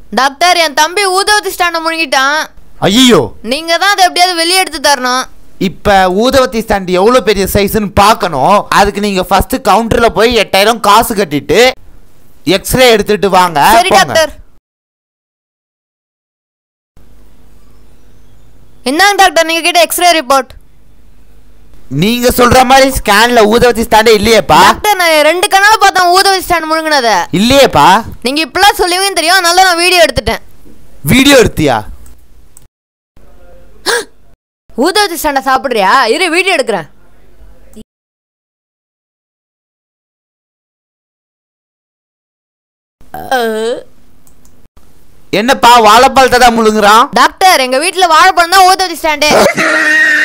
Doctor என் தம்பி ஊதவத்தி ஸ்டாண்டை முழுங்கிட்டான் ஐயோ நீங்க தான் அதை எப்படியாவது வெளியே எடுத்து தரணும் இப்ப ஊதவத்தி ஸ்டாண்ட் எவ்வளவு பெரிய சைஸ்னு பார்க்கணும் அதுக்கு நீங்க ஃபர்ஸ்ட் கவுண்டர்ல போய் எட்டாயிரம் காசு கட்டிட்டு எக்ஸ்ரே எடுத்துட்டு வாங்க சரி போங்க. டாக்டர் என்னங்க டாக்டர் நீங்க கிட்ட எக்ஸ்ரே ரிப்போர்ட் நீங்க சொல்ற மாதிரி ஸ்கேன்ல ஊதவத்தி ஸ்டாண்டே இல்லையேப்பா டாக்டர் நான் ரெண்டு கனால பார்த்தேன் ஊதவத்தி ஸ்டாண்ட் முழுங்கினத இல்லையேப்பா நீங்க இப்பெல்லாம் சொல்லுவீங்கன்னு தெரியும் அதனால நான் வீடியோ எடுத்துட்டேன் வீடியோ எடுத்தியா ஊதவத்தி ஸ்டாண்டை சாப்பிடுறியா இரு வீடியோ எடுக்கிறேன் என்னப்பா வாழைப்பழத்தை தான் முழுங்குறான் டாக்டர் எங்க வீட்ல வாழைப்பழம் தான் ஊதவத்தி ஸ்டாண்டு